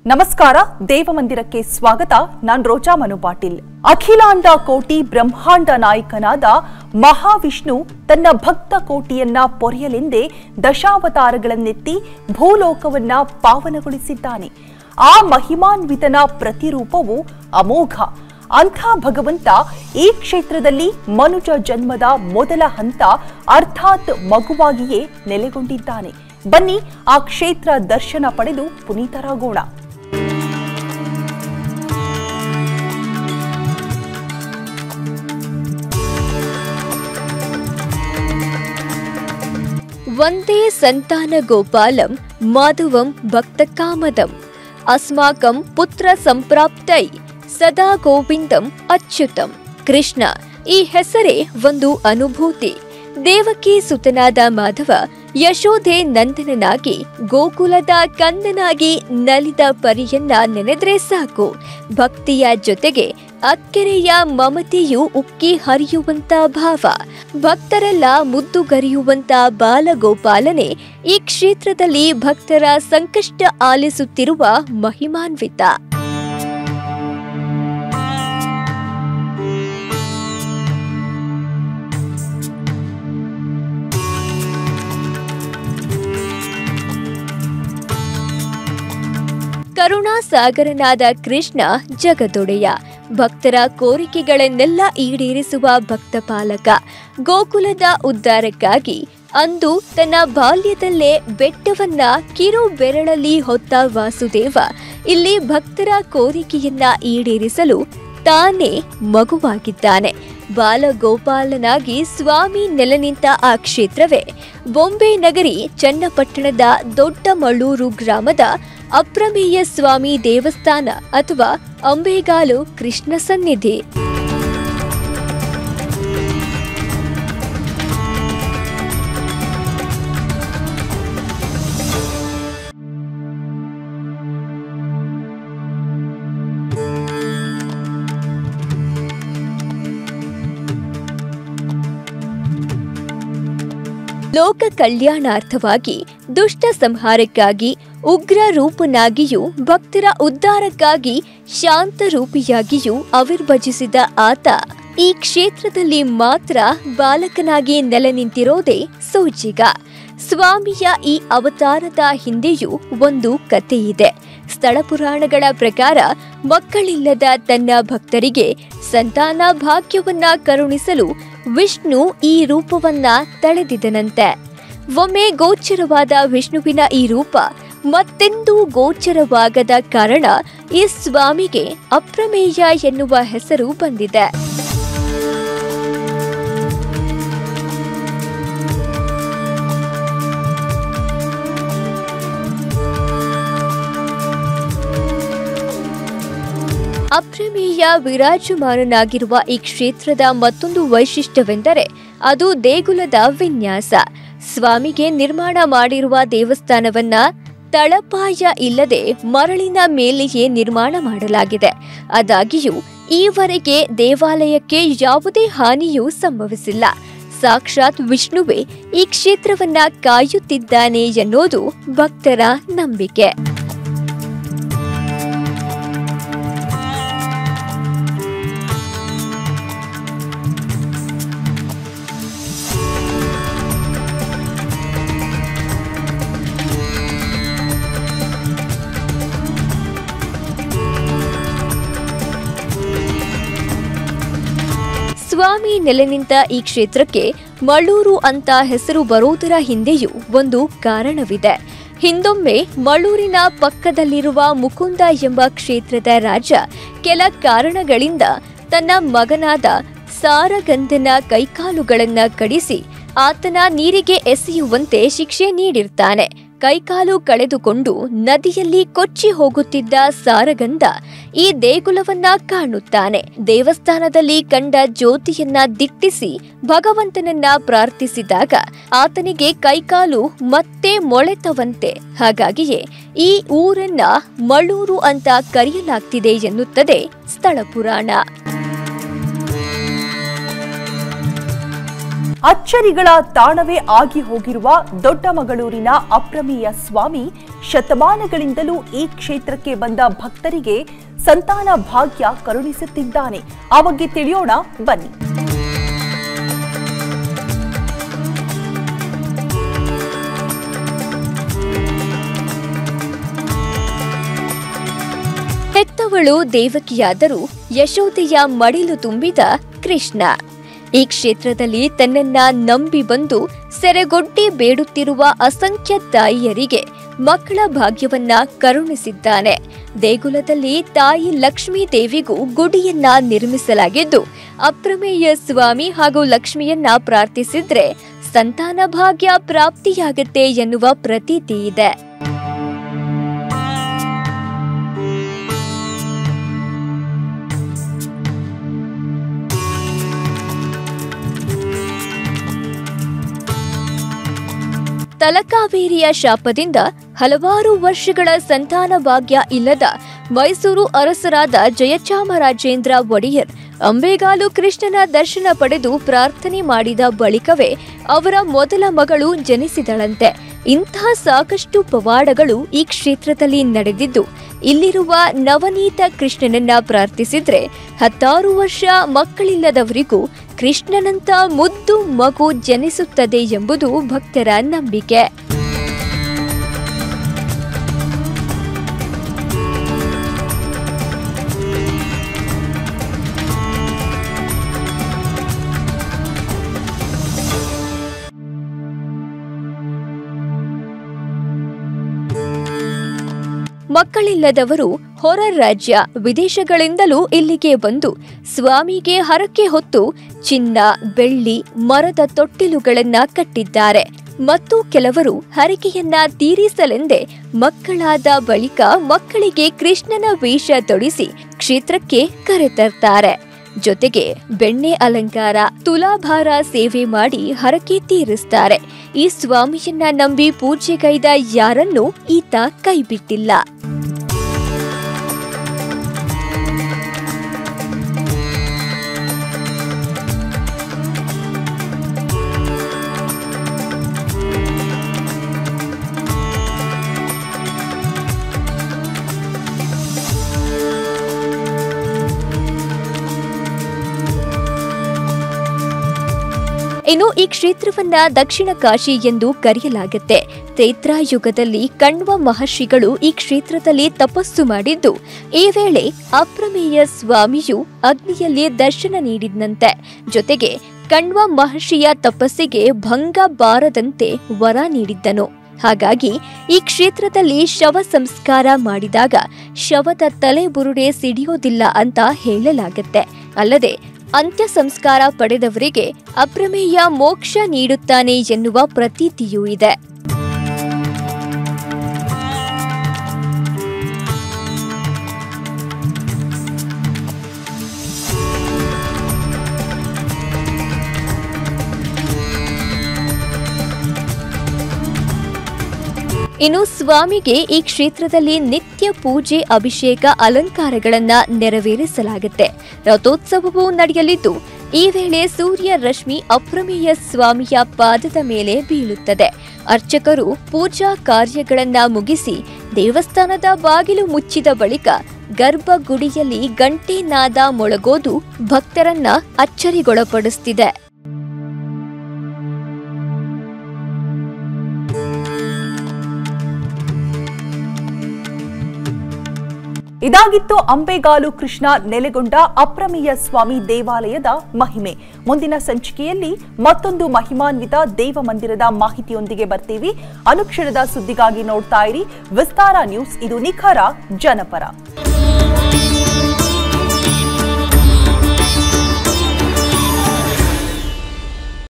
ನಮಸ್ಕಾರ ದೇವಮಂದಿರಕ್ಕೆ ಸ್ವಾಗತ ನಾನ್ ರೋಜಾ ಮನು ಪಾಟೀಲ್ ಅಖಿಲಾಂಡ ಕೋಟಿ ಬ್ರಹ್ಮಾಂಡ ನಾಯಕನಾದ ಮಹಾವಿಷ್ಣು ತನ್ನ ಭಕ್ತ ಕೋಟಿಯನ್ನ ಪೊರೆಯಲೆಂದೇ ದಶಾವತಾರಗಳನ್ನೆತ್ತಿ ಭೂಲೋಕವನ್ನ ಪಾವನಗೊಳಿಸಿದ್ದಾನೆ ಆ ಮಹಿಮಾನ್ವಿತನ ಪ್ರತಿರೂಪವು ಅಮೋಘ ಅಂಥ ಭಗವಂತ ಈ ಕ್ಷೇತ್ರದಲ್ಲಿ ಮನುಜ ಜನ್ಮದ ಮೊದಲ ಹಂತ ಅರ್ಥಾತ್ ಮಗುವಾಗಿಯೇ ನೆಲೆಗೊಂಡಿದ್ದಾನೆ ಬನ್ನಿ ಆ ಕ್ಷೇತ್ರ ದರ್ಶನ ಪಡೆದು ಪುನೀತರಾಗೋಣ వందే సంతానగోపాలం మాధవం భక్తకామదం అస్మాకం పుత్ర సంప్ರಾಪ್ತೈ ಸದಾ ಗೋವಿಂದಂ ಅಚ್ಯುತಂ ಕೃಷ್ಣ ಈ ಹೆಸರೇ ಒಂದು ಅನುಭೂತಿ ದೇವಕಿ ಸುತನಾದ ಮಾಧವ ಯಶೋಧೆ ನಂದನನಾಗಿ ಗೋಕುಲದ ಕಂದನಾಗಿ ನಲಿದ ಪರಿಯನ್ನ ನೆನೆದ್ರೆ ಸಾಕು ಭಕ್ತಿಯ ಜೊತೆಗೆ ಅಕ್ಕೆರೆಯ ಮಮತೆಯು ಉಕ್ಕಿ ಹರಿಯುವಂತ ಭಾವ ಭಕ್ತರೆಲ್ಲ ಮುದ್ದುಗರಿಯುವಂತ ಬಾಲಗೋಪಾಲನೆ ಈ ಕ್ಷೇತ್ರದಲ್ಲಿ ಭಕ್ತರ ಸಂಕಷ್ಟ ಆಲಿಸುತ್ತಿರುವ ಮಹಿಮಾನ್ವಿತ ಕರುಣಾಸಾಗರನಾದ ಕೃಷ್ಣ ಜಗದೊಡೆಯ ಭಕ್ತರ ಕೋರಿಕೆಗಳನ್ನೆಲ್ಲ ಈಡೇರಿಸುವ ಭಕ್ತಪಾಲಕ ಗೋಕುಲದ ಉದ್ಧಾರಕ್ಕಾಗಿ ಅಂದು ತನ್ನ ಬಾಲ್ಯದಲ್ಲೇ ಬೆಟ್ಟವನ್ನ ಕಿರು ಬೆರಳಲ್ಲಿ ಹೊತ್ತ ವಾಸುದೇವ ಇಲ್ಲಿ ಭಕ್ತರ ಕೋರಿಕೆಯನ್ನ ಈಡೇರಿಸಲು ತಾನೇ ಮಗುವಾಗಿದ್ದಾನೆ ಬಾಲಗೋಪಾಲನಾಗಿ ಸ್ವಾಮಿ ನೆಲೆನಿಂತ ಆ ಕ್ಷೇತ್ರವೇ ಬೊಂಬೆ ನಗರಿ ಚನ್ನಪಟ್ಟಣದ ದೊಡ್ಡ ಮಳ್ಳೂರು ಗ್ರಾಮದ ಅಪ್ರಮೇಯ ಸ್ವಾಮಿ ದೇವಸ್ಥಾನ ಅಥವಾ ಅಂಬೇಗಾಲು ಕೃಷ್ಣ ಸನ್ನಿಧಿ ಲೋಕ ಕಲ್ಯಾಣಾರ್ಥವಾಗಿ ದುಷ್ಟ ಸಂಹಾರಕ್ಕಾಗಿ ಉಗ್ರ ರೂಪನಾಗಿಯೂ ಭಕ್ತರ ಉದ್ಧಾರಕ್ಕಾಗಿ ಶಾಂತ ರೂಪಿಯಾಗಿಯೂ ಆವಿರ್ಭಜಿಸಿದ ಆತ ಈ ಕ್ಷೇತ್ರದಲ್ಲಿ ಮಾತ್ರ ಬಾಲಕನಾಗಿ ನೆಲೆ ನಿಂತಿರೋದೇ ಸೋಜಿಗ ಸ್ವಾಮಿಯ ಈ ಅವತಾರದ ಹಿಂದೆಯೂ ಒಂದು ಕಥೆಯಿದೆ ಸ್ಥಳ ಪುರಾಣಗಳ ಪ್ರಕಾರ ಮಕ್ಕಳಿಲ್ಲದ ತನ್ನ ಭಕ್ತರಿಗೆ ಸಂತಾನ ಭಾಗ್ಯವನ್ನ ಕರುಣಿಸಲು ವಿಷ್ಣು ಈ ರೂಪವನ್ನ ತಳೆದಿದನಂತೆ ಒಮ್ಮೆ ಗೋಚರವಾದ ವಿಷ್ಣುವಿನ ಈ ರೂಪ ಮತ್ತೆಂದೂ ಗೋಚರವಾಗದ ಕಾರಣ ಈ ಸ್ವಾಮಿಗೆ ಅಪ್ರಮೇಯ ಎನ್ನುವ ಹೆಸರು ಬಂದಿದೆ ಅಪ್ರಮೇಯ ವಿರಾಜಮಾನನಾಗಿರುವ ಈ ಕ್ಷೇತ್ರದ ಮತ್ತೊಂದು ವೈಶಿಷ್ಟ್ಯವೆಂದರೆ ಅದು ದೇಗುಲದ ವಿನ್ಯಾಸ ಸ್ವಾಮಿಗೆ ನಿರ್ಮಾಣ ಮಾಡಿರುವ ದೇವಸ್ಥಾನವನ್ನ ತಳಪಾಯ ಇಲ್ಲದೆ ಮರಳಿನ ಮೇಲೆಯೇ ನಿರ್ಮಾಣ ಮಾಡಲಾಗಿದೆ ಆದಾಗಿಯೂ ಈವರೆಗೆ ದೇವಾಲಯಕ್ಕೆ ಯಾವುದೇ ಹಾನಿಯೂ ಸಂಭವಿಸಿಲ್ಲ ಸಾಕ್ಷಾತ್ ವಿಷ್ಣುವೇ ಈ ಕ್ಷೇತ್ರವನ್ನ ಕಾಯುತ್ತಿದ್ದಾನೆ ಎನ್ನುವುದು ಭಕ್ತರ ನಂಬಿಕೆ ಸ್ವಾಮಿ ನೆಲೆ ನಿಂತ ಈ ಕ್ಷೇತ್ರಕ್ಕೆ ಮಳ್ಳೂರು ಅಂತ ಹೆಸರು ಬರೋದರ ಹಿಂದೆಯೂ ಒಂದು ಕಾರಣವಿದೆ ಹಿಂದೊಮ್ಮೆ ಮಳ್ಳೂರಿನ ಪಕ್ಕದಲ್ಲಿರುವ ಮುಕುಂದ ಎಂಬ ಕ್ಷೇತ್ರದ ರಾಜ ಕೆಲ ಕಾರಣಗಳಿಂದ ತನ್ನ ಮಗನಾದ ಸಾರಗಂಧನ ಕೈಕಾಲುಗಳನ್ನ ಕಡಿಸಿ ಆತನ ನೀರಿಗೆ ಎಸೆಯುವಂತೆ ಶಿಕ್ಷೆ ನೀಡಿರ್ತಾನೆ ಕೈಕಾಲು ಕಳೆದುಕೊಂಡು ನದಿಯಲ್ಲಿ ಕೊಚ್ಚಿ ಹೋಗುತ್ತಿದ್ದ ಸಾರಗಂಧ ಈ ದೇಗುಲವನ್ನ ಕಾಣುತ್ತಾನೆ ದೇವಸ್ಥಾನದಲ್ಲಿ ಕಂಡ ಜ್ಯೋತಿಯನ್ನ ದಿಟ್ಟಿಸಿ ಭಗವಂತನನ್ನ ಪ್ರಾರ್ಥಿಸಿದಾಗ ಆತನಿಗೆ ಕೈಕಾಲು ಮತ್ತೆ ಮೊಳೆತವಂತೆ ಹಾಗಾಗಿಯೇ ಈ ಊರನ್ನ ಮಳ್ಳೂರು ಅಂತ ಕರೆಯಲಾಗ್ತಿದೆ ಎನ್ನುತ್ತದೆ ಸ್ಥಳ ಪುರಾಣ ಅಚ್ಚರಿಗಳ ತಾಣವೇ ಆಗಿ ಹೋಗಿರುವ ದೊಡ್ಡಮಗಳೂರಿನ ಅಪ್ರಮೇಯ ಸ್ವಾಮಿ ಶತಮಾನಗಳಿಂದಲೂ ಈ ಕ್ಷೇತ್ರಕ್ಕೆ ಬಂದ ಭಕ್ತರಿಗೆ ಸಂತಾನ ಭಾಗ್ಯ ಕರುಣಿಸುತ್ತಿದ್ದಾನೆ ಆ ಬಗ್ಗೆ ತಿಳಿಯೋಣ ಬನ್ನಿ ಹೆತ್ತವಳು ದೇವಕಿಯಾದರೂ ಯಶೋದೆಯ ಮಡಿಲು ತುಂಬಿದ ಕೃಷ್ಣ ಈ ಕ್ಷೇತ್ರದಲ್ಲಿ ತನ್ನನ್ನ ನಂಬಿ ಬಂದು ಸೆರೆಗೊಡ್ಡಿ ಬೇಡುತ್ತಿರುವ ಅಸಂಖ್ಯ ತಾಯಿಯರಿಗೆ ಮಕ್ಕಳ ಭಾಗ್ಯವನ್ನ ಕರುಣಿಸಿದ್ದಾನೆ ದೇಗುಲದಲ್ಲಿ ತಾಯಿ ಲಕ್ಷ್ಮೀ ದೇವಿಗೂ ಗುಡಿಯನ್ನ ನಿರ್ಮಿಸಲಾಗಿದ್ದು ಅಪ್ರಮೇಯ ಸ್ವಾಮಿ ಹಾಗೂ ಲಕ್ಷ್ಮಿಯನ್ನ ಪ್ರಾರ್ಥಿಸಿದ್ರೆ ಸಂತಾನ ಭಾಗ್ಯ ಪ್ರಾಪ್ತಿಯಾಗತ್ತೆ ಎನ್ನುವ ಪ್ರತೀತಿ ಇದೆ ತಲಕಾವೇರಿಯ ಶಾಪದಿಂದ ಹಲವಾರು ವರ್ಷಗಳ ಸಂತಾನ ಭಾಗ್ಯ ಇಲ್ಲದ ಮೈಸೂರು ಅರಸರಾದ ಜಯಚಾಮರಾಜೇಂದ್ರ ಒಡೆಯರ್ ಅಂಬೇಗಾಲು ಕೃಷ್ಣನ ದರ್ಶನ ಪಡೆದು ಪ್ರಾರ್ಥನೆ ಮಾಡಿದ ಬಳಿಕವೇ ಅವರ ಮೊದಲ ಮಗಳು ಜನಿಸಿದಳಂತೆ ಇಂತಹ ಸಾಕಷ್ಟು ಪವಾಡಗಳು ಈ ಕ್ಷೇತ್ರದಲ್ಲಿ ನಡೆದಿದ್ದು ಇಲ್ಲಿರುವ ನವನೀತ ಕೃಷ್ಣನನ್ನ ಪ್ರಾರ್ಥಿಸಿದ್ರೆ ಹತ್ತಾರು ವರ್ಷ ಮಕ್ಕಳಿಲ್ಲದವರಿಗೂ ಕೃಷ್ಣನಂತ ಮುದ್ದು ಮಗು ಜನಿಸುತ್ತದೆ ಎಂಬುದು ಭಕ್ತರ ನಂಬಿಕೆ ಮಕ್ಕಳಿಲ್ಲದವರು ಹೊರ ರಾಜ್ಯ ವಿದೇಶಗಳಿಂದಲೂ ಇಲ್ಲಿಗೆ ಬಂದು ಸ್ವಾಮಿಗೆ ಹರಕೆ ಹೊತ್ತು ಚಿನ್ನ ಬೆಳ್ಳಿ ಮರದ ತೊಟ್ಟಿಲುಗಳನ್ನ ಕಟ್ಟಿದ್ದಾರೆ ಮತ್ತು ಕೆಲವರು ಹರಕೆಯನ್ನ ತೀರಿಸಲೆಂದೇ ಮಕ್ಕಳಾದ ಬಳಿಕ ಮಕ್ಕಳಿಗೆ ಕೃಷ್ಣನ ವೇಷ ತೊಡಿಸಿ ಕ್ಷೇತ್ರಕ್ಕೆ ಕರೆತರ್ತಾರೆ ಜೊತೆಗೆ ಬೆಣ್ಣೆ ಅಲಂಕಾರ ತುಲಾಭಾರ ಸೇವೆ ಮಾಡಿ ಹರಕೆ ತೀರಿಸ್ತಾರೆ ಈ ಸ್ವಾಮಿಯನ್ನ ನಂಬಿ ಪೂಜೆಗೈದ ಯಾರನ್ನೂ ಈತ ಕೈಬಿಟ್ಟಿಲ್ಲ ಇನ್ನು ಈ ಕ್ಷೇತ್ರವನ್ನ ದಕ್ಷಿಣ ಕಾಶಿ ಎಂದು ಕರೆಯಲಾಗುತ್ತೆ ತ್ರೇತ್ರಾಯುಗದಲ್ಲಿ ಕಣ್ವ ಮಹರ್ಷಿಗಳು ಈ ಕ್ಷೇತ್ರದಲ್ಲಿ ತಪಸ್ಸು ಮಾಡಿದ್ದು ಈ ವೇಳೆ ಅಪ್ರಮೇಯ ಸ್ವಾಮಿಯು ಅಗ್ನಿಯಲ್ಲಿ ದರ್ಶನ ನೀಡಿದ್ನಂತೆ ಜೊತೆಗೆ ಕಣ್ವ ಮಹರ್ಷಿಯ ತಪಸ್ಸಿಗೆ ಭಂಗ ಬಾರದಂತೆ ವರ ನೀಡಿದ್ದನು ಹಾಗಾಗಿ ಈ ಕ್ಷೇತ್ರದಲ್ಲಿ ಶವ ಸಂಸ್ಕಾರ ಮಾಡಿದಾಗ ಶವದ ತಲೆ ಬುರುಡೆ ಸಿಡಿಯೋದಿಲ್ಲ ಅಂತ ಹೇಳಲಾಗತ್ತೆ ಅಲ್ಲದೆ ಅಂತ್ಯ ಸಂಸ್ಕಾರ ಪಡೆದವರಿಗೆ ಅಪ್ರಮೇಯ ಮೋಕ್ಷ ನೀಡುತ್ತಾನೆ ಎನ್ನುವ ಪ್ರತೀತಿಯೂ ಇದೆ ಇನ್ನು ಸ್ವಾಮಿಗೆ ಈ ಕ್ಷೇತ್ರದಲ್ಲಿ ನಿತ್ಯ ಪೂಜೆ ಅಭಿಷೇಕ ಅಲಂಕಾರಗಳನ್ನ ನೆರವೇರಿಸಲಾಗುತ್ತೆ ರಥೋತ್ಸವವೂ ನಡೆಯಲಿದ್ದು ಈ ವೇಳೆ ಸೂರ್ಯ ರಶ್ಮಿ ಅಪ್ರಮೇಯ ಸ್ವಾಮಿಯ ಪಾದದ ಮೇಲೆ ಬೀಳುತ್ತದೆ ಅರ್ಚಕರು ಪೂಜಾ ಕಾರ್ಯಗಳನ್ನ ಮುಗಿಸಿ ದೇವಸ್ಥಾನದ ಬಾಗಿಲು ಮುಚ್ಚಿದ ಬಳಿಕ ಗರ್ಭಗುಡಿಯಲ್ಲಿ ಗಂಟೆ ನಾದ ಮೊಳಗೋದು ಭಕ್ತರನ್ನ ಅಚ್ಚರಿಗೊಳಪಡಿಸ್ತಿದೆ ಇದಾಗಿತ್ತು ಅಂಬೆಗಾಲು ಕೃಷ್ಣ ನೆಲೆಗೊಂಡ ಅಪ್ರಮೇಯ ಸ್ವಾಮಿ ದೇವಾಲಯದ ಮಹಿಮೆ ಮುಂದಿನ ಸಂಚಿಕೆಯಲ್ಲಿ ಮತ್ತೊಂದು ಮಹಿಮಾನ್ವಿತ ದೇವ ಮಂದಿರದ ಮಾಹಿತಿಯೊಂದಿಗೆ ಬರ್ತೀವಿ ಅನುಕ್ಷಣದ ಸುದ್ದಿಗಾಗಿ ನೋಡ್ತಾ ಇರಿ ವಿಸ್ತಾರ ನ್ಯೂಸ್ ಇದು ನಿಖರ ಜನಪರ